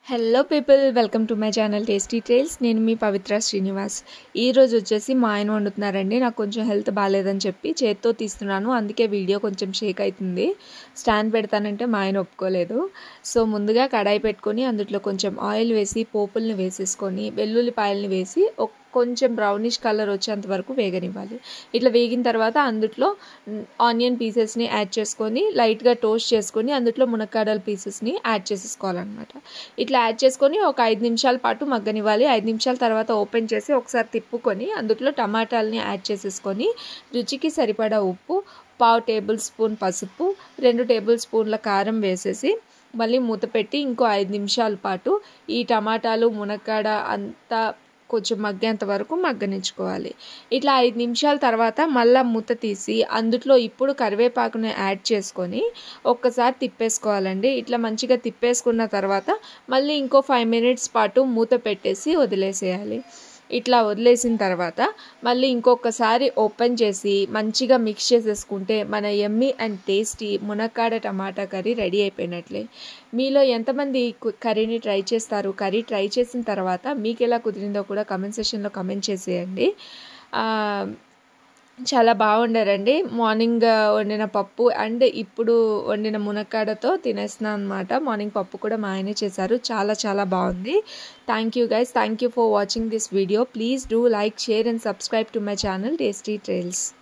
hello people welcome to my channel tasty trails నేను మీ పవిత్ర శ్రీనివాస్ ఈరోజు వచ్చేసి మా ఆయన వండుతున్నారండి నాకు కొంచెం హెల్త్ బాగాలేదని చెప్పి చేత్తో తీస్తున్నాను అందుకే వీడియో కొంచెం షేక్ అవుతుంది స్టాండ్ పెడతానంటే మా ఆయన ఒప్పుకోలేదు సో ముందుగా కడాయి పెట్టుకొని అందులో కొంచెం ఆయిల్ వేసి పోపుల్ని వేసేసుకొని వెల్లుల్లిపాయలని వేసి ఒక కొంచెం బ్రౌనిష్ కలర్ వచ్చేంత వరకు వేగనివ్వాలి ఇట్లా వేగిన తర్వాత అందులో ఆనియన్ పీసెస్ని యాడ్ చేసుకొని లైట్గా టోస్ట్ చేసుకొని అందులో మునక్కాడల పీసెస్ని యాడ్ చేసేసుకోవాలన్నమాట ఇట్లా యాడ్ చేసుకొని ఒక ఐదు నిమిషాల పాటు మగ్గనివ్వాలి ఐదు నిమిషాల తర్వాత ఓపెన్ చేసి ఒకసారి తిప్పుకొని అందులో టమాటాలని యాడ్ చేసేసుకొని రుచికి సరిపడా ఉప్పు పావు టేబుల్ స్పూన్ పసుపు రెండు టేబుల్ స్పూన్ల కారం వేసేసి మళ్ళీ మూత పెట్టి ఇంకో ఐదు నిమిషాల పాటు ఈ టమాటాలు మునక్కాడ అంతా కొంచెం మగ్గేంత వరకు మగ్గనించుకోవాలి ఇట్లా ఐదు నిమిషాల తర్వాత మళ్ళీ మూత తీసి అందులో ఇప్పుడు కరివేపాకుని యాడ్ చేసుకొని ఒక్కసారి తిప్పేసుకోవాలండి ఇట్లా మంచిగా తిప్పేసుకున్న తర్వాత మళ్ళీ ఇంకో ఫైవ్ మినిట్స్ పాటు మూత పెట్టేసి వదిలేసేయాలి ఇట్లా వదిలేసిన తర్వాత మళ్ళీ ఇంకొకసారి ఓపెన్ చేసి మంచిగా మిక్స్ చేసేసుకుంటే మన ఎమ్మి అండ్ టేస్టీ మునక్కాడ టమాటా కర్రీ రెడీ అయిపోయినట్లే మీలో ఎంతమంది కర్రీని ట్రై చేస్తారు కర్రీ ట్రై చేసిన తర్వాత మీకు ఎలా కుదిరిందో కూడా కమెంట్ సెషన్లో కమెంట్ చేసేయండి చాలా బాగుండారండి మార్నింగ్ వండిన పప్పు అండ్ ఇప్పుడు వండిన మునక్కాడతో తినేస్తున్నాను అనమాట మార్నింగ్ పప్పు కూడా మా ఆయనే చేశారు చాలా చాలా బాగుంది thank you guys thank you for watching this video please do like share and subscribe to my channel tasty trials